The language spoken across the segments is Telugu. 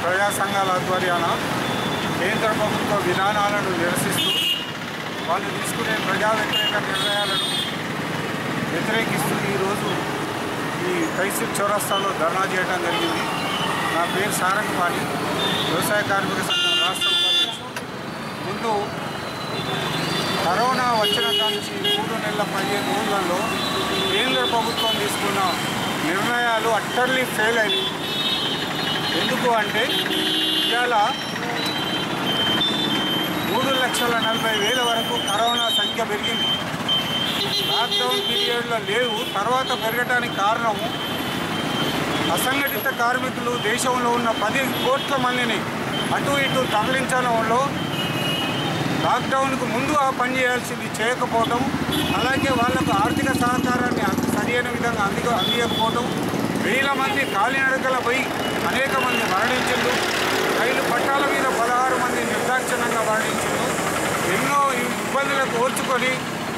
ప్రజా సంఘాల ఆధ్వర్యాన కేంద్ర ప్రభుత్వ విధానాలను నిరసిస్తూ వాళ్ళు తీసుకునే ప్రజా వ్యతిరేక నిర్ణయాలను వ్యతిరేకిస్తూ ఈరోజు ఈ తైసిల్ చౌరస్తాలో ధర్నా చేయడం జరిగింది నా పేరు సారంగపాణి వ్యవసాయ కార్మిక సంఘం రాష్ట్ర ఉపాధ్యక్షుడు ముందు కరోనా వచ్చిన కాంచి మూడు నెలల పదిహేను రోజులలో కేంద్ర ప్రభుత్వం తీసుకున్న నిర్ణయాలు అట్టర్లీ ఫెయిల్ అయినాయి ఎందుకు అంటే ఇవాళ మూడు లక్షల నలభై వేల వరకు కరోనా సంఖ్య పెరిగింది లాక్డౌన్ పీరియడ్లో లేవు తర్వాత పెరగడానికి కారణం అసంఘటిత కార్మికులు దేశంలో ఉన్న పది కోట్ల మందిని అటు ఇటు తరలించడంలో లాక్డౌన్కు ముందు ఆ పని చేయాల్సింది చేయకపోవటం అలాగే వాళ్లకు ఆర్థిక సహకారాన్ని అంత సరైన విధంగా అంది అందియకపోవటం వేల మంది కాలినడకల పోయి అనేక మంది మరణించిండు రైలు పట్టాల మీద పదహారు మంది నిర్దాక్షిణంగా మరణించిండు ఎన్నో ఇబ్బందులకు ఓర్చుకొని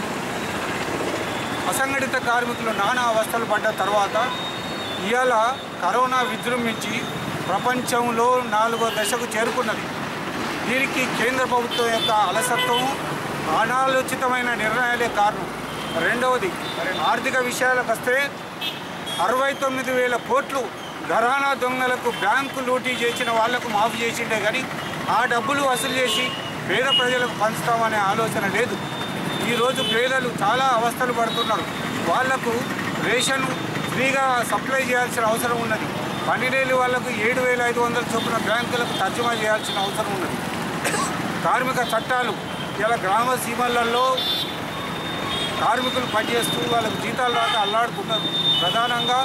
అసంఘటిత కార్మికులు నానా అవస్థలు పడ్డ తర్వాత ఇవాళ కరోనా విజృంభించి ప్రపంచంలో నాలుగో దశకు చేరుకున్నది దీనికి కేంద్ర ప్రభుత్వం యొక్క అలసత్వం అనాలోచితమైన నిర్ణయాలే కారణం రెండవది ఆర్థిక విషయాలకు వస్తే అరవై తొమ్మిది వేల కోట్లు ఘరానా దొంగలకు బ్యాంకు లూటీ చేసిన వాళ్లకు మాఫ్ చేసిండే కానీ ఆ డబ్బులు వసూలు చేసి పేద ప్రజలకు పంచుతామనే ఆలోచన లేదు ఈరోజు పేదలు చాలా అవస్థలు పడుతున్నారు వాళ్లకు రేషన్ ఫ్రీగా సప్లై చేయాల్సిన అవసరం ఉన్నది పన్నెండేళ్ళు వాళ్లకు ఏడు వేల ఐదు వందల చొప్పున బ్యాంకులకు తర్జుమా చేయాల్సిన అవసరం ఉన్నది కార్మిక చట్టాలు ఇలా గ్రామ సీమలలో కార్మికులు పనిచేస్తూ వాళ్ళకు జీతాలు రాక అల్లాడుతున్నారు ప్రధానంగా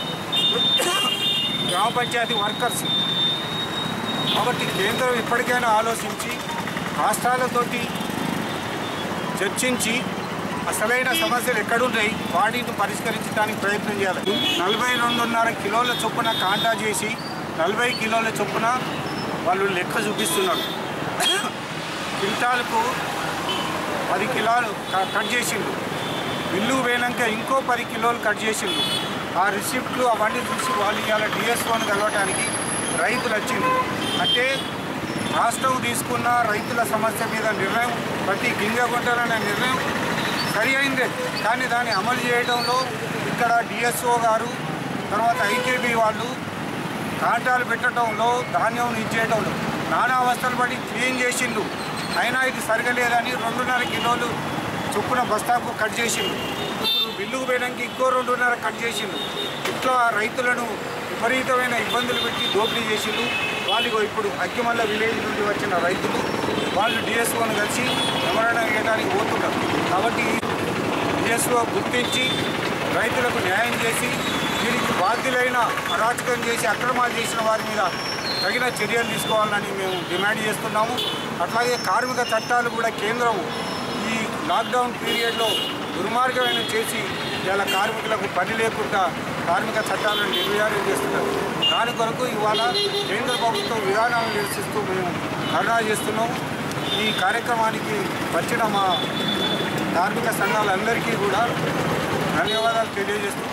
గ్రామ పంచాయతీ వర్కర్స్ కాబట్టి కేంద్రం ఇప్పటికైనా ఆలోచించి రాష్ట్రాలతోటి చర్చించి అసలైన సమస్యలు ఎక్కడున్నాయి వాటిని పరిష్కరించడానికి ప్రయత్నం చేయాలి నలభై రెండున్నర కిలోల చొప్పున కాంటా చేసి నలభై కిలోల చొప్పున వాళ్ళు లెక్క చూపిస్తున్నారు క్వింటాలకు పది కిలోలు క- కట్ చేసిండు బిల్లు పోయినాక ఇంకో పది కిలోలు కట్ చేసిండు ఆ రిసిప్ట్లు అవన్నీ చూసి వాళ్ళు ఇవాళ డిఎస్ఓని కలవటానికి రైతులు వచ్చింది అంటే రాష్ట్రం తీసుకున్న రైతుల సమస్య మీద నిర్ణయం ప్రతి గింజ కొంటాలనే నిర్ణయం సరి అయిందే కానీ దాన్ని అమలు చేయడంలో ఇక్కడ డిఎస్ఓ గారు తర్వాత ఐకేబీ వాళ్ళు కాంటాలు పెట్టడంలో ధాన్యం ఇచ్చేయడంలో నానా అవస్థలు పడి క్లీన్ చేసిండు అయినా ఇది సరిగలేదని రెండున్నర కిలోలు చొప్పున బస్తాకు కట్ చేసిండు ఇప్పుడు బిల్లుకు పోయడానికి ఇంకో రెండున్నర కట్ చేసిండు ఇట్లా రైతులను విపరీతమైన ఇబ్బందులు పెట్టి దోపిడీ చేసిండు వాళ్ళు ఇప్పుడు అక్కిమల్ల విలేజ్ నుండి వచ్చిన రైతులు వాళ్ళు డిఎస్ఓను కలిసి మెమరణం వేయడానికి పోతున్నారు కాబట్టి డిఎస్ఓ గుర్తించి రైతులకు న్యాయం చేసి దీనికి బాధ్యులైన అరాచకం చేసి అక్రమాలు చేసిన వారి మీద తగిన చర్యలు తీసుకోవాలని మేము డిమాండ్ చేస్తున్నాము అట్లాగే కార్మిక చట్టాలు కూడా కేంద్రం ఈ లాక్డౌన్ పీరియడ్లో దుర్మార్గమైన చేసి ఇలా కార్మికులకు పని లేకుండా కార్మిక చట్టాలను నిర్వీర్యం చేస్తున్నారు దాని కొరకు ఇవాళ కేంద్ర ప్రభుత్వం విధానాలను నిరసిస్తూ మేము ధర్నా చేస్తున్నాం ఈ కార్యక్రమానికి వచ్చిన మా కార్మిక సంఘాలందరికీ కూడా ధన్యవాదాలు తెలియజేస్తూ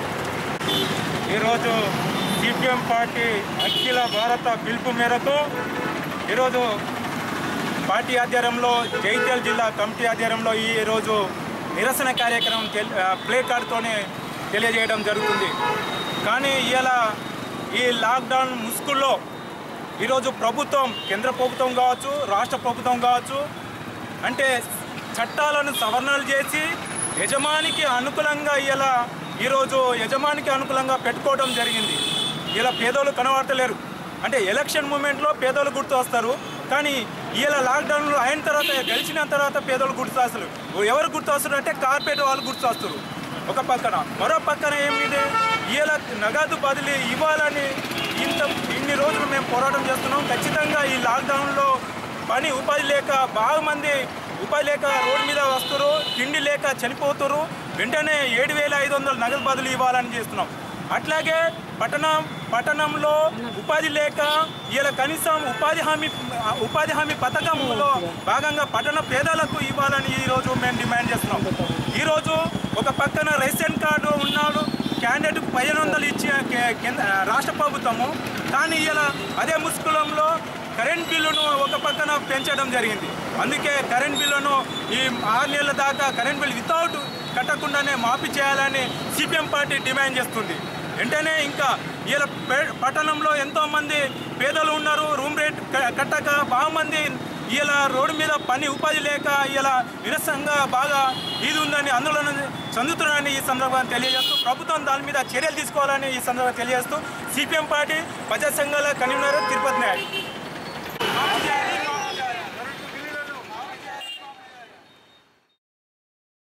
ఈరోజు సిపిఎం పార్టీ అఖిల భారత పిలుపు మేరకు ఈరోజు పార్టీ ఆధ్వర్యంలో జైత్యాల జిల్లా కమిటీ ఆధ్వర్యంలో ఈరోజు నిరసన కార్యక్రమం తెల్- ఆ, ప్లే కార్డుతోనే తెలియజేయడం జరుగుతుంది కానీ ఇవాళ ఈ లాక్డౌన్ ముసుగుల్లో ఈరోజు ప్రభుత్వం కేంద్ర ప్రభుత్వం కావచ్చు రాష్ట్ర ప్రభుత్వం కావచ్చు అంటే చట్టాలను సవరణలు చేసి యజమానికి అనుకూలంగా ఇలా ఈరోజు యజమానికి అనుకూలంగా పెట్టుకోవడం జరిగింది ఇలా పేదోళ్ళు కనబడతలేరు అంటే ఎలక్షన్ మూమెంట్లో పేదోళ్ళు గుర్తు వస్తారు కానీ ఇలా లాక్డౌన్లో అయిన తర్వాత గెలిచిన తర్వాత పేదోళ్ళు గుర్తు వస్తారు ఎవరు గుర్తు వస్తారు అంటే కార్పొరేట్ వాళ్ళు గుర్తు వస్తారు ఒక పక్కన మరో పక్కన ఏమిటి ఇలా నగదు బదిలీ ఇవ్వాలని ఇంత ఇన్ని రోజులు మేము పోరాటం చేస్తున్నాం ఖచ్చితంగా ఈ లాక్డౌన్లో పని ఉపాధి లేక బాగా మంది ఉపాధి లేక రోడ్డు మీద వస్తారు తిండి లేక చనిపోతారు వెంటనే ఏడు వేల ఐదు వందల నగదు బదులు ఇవ్వాలని చేస్తున్నాం అట్లాగే పట్టణం పట్టణంలో ఉపాధి లేక ఇలా కనీసం ఉపాధి హామీ ఉపాధి హామీ పథకంలో భాగంగా పట్టణ పేదలకు ఇవ్వాలని ఈరోజు మేము డిమాండ్ చేస్తున్నాం ఈరోజు ఒక పక్కన రేషన్ కార్డు ఉన్నాడు క్యాండిడేట్కు పదిహేను వందలు ఇచ్చిన కే- కేంద్ర రాష్ట్ర ప్రభుత్వము కానీ ఇలా అదే ముస్కులంలో కరెంట్ బిల్లును ఒక పక్కన పెంచడం జరిగింది అందుకే కరెంట్ బిల్లును ఈ ఆరు నెలల దాకా కరెంట్ బిల్ వితౌట్ కట్టకుండానే మాఫీ చేయాలని సిపిఎం పార్టీ డిమాండ్ చేస్తుంది వెంటనే ఇంకా ఇలా పే- పట్టణంలో ఎంతోమంది పేదలు ఉన్నారు రూమ్ రేట్ క- కట్టక బాగా మంది ఇలా రోడ్డు మీద పని ఉపాధి లేక ఇలా నిరసంగా బాగా ఇది ఉందని ఆందోళన చెందుతున్నారని ఈ సందర్భంగా తెలియజేస్తూ ప్రభుత్వం దాని మీద చర్యలు తీసుకోవాలని ఈ సందర్భంగా తెలియజేస్తూ సిపిఎం పార్టీ ప్రజా సంఘాల కన్వీనర్ తిరుపతి నాయుడు